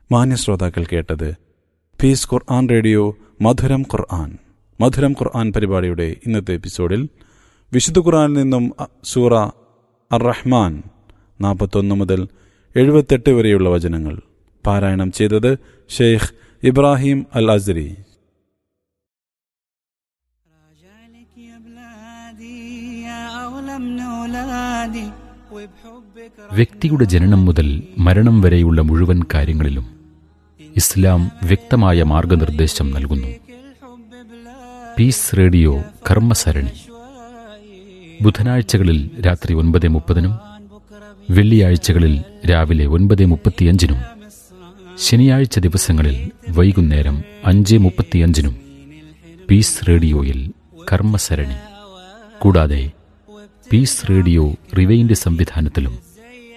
മാന്യ ശ്രോതാക്കൾ കേട്ടത് പീസ് ഖുർആൻ റേഡിയോ മധുരം ഖുർആൻ മധുരം ഖുർആൻ പരിപാടിയുടെ ഇന്നത്തെ എപ്പിസോഡിൽ വിശുദ്ധ ഖുർആനിൽ നിന്നും അ- സൂറ അർ റഹ്മാൻ നാൽപ്പത്തൊന്ന് മുതൽ എഴുപത്തെട്ട് വരെയുള്ള വചനങ്ങൾ പാരായണം ചെയ്തത് ഷെയ്ഖ് ഇബ്രാഹിം അൽ അസ്രി راجعلك يا بلادي يا أغلى من أولادي وبحبك വ്യക്തിയുടെ ജനനം മുതൽ മരണം വരെയുള്ള മുഴുവൻ കാര്യങ്ങളിലും ഇസ്ലാം വ്യക്തമായ മാർഗനിർദ്ദേശം നൽകുന്നു الحب بلا പീസ് റേഡിയോ കർമ്മസരണി ബുധനാഴ്ചകളിൽ രാത്രി ഒൻപത് മുപ്പതിനും വെള്ളിയാഴ്ചകളിൽ രാവിലെ ഒൻപത് മുപ്പത്തിയഞ്ചിനും ശനിയാഴ്ച ദിവസങ്ങളിൽ വൈകുന്നേരം അഞ്ച് മുപ്പത്തിയഞ്ചിനും പീസ് റേഡിയോയിൽ കർമ്മസരണി കൂടാതെ പീസ് റേഡിയോ റിവൈൻഡ് സംവിധാനത്തിലും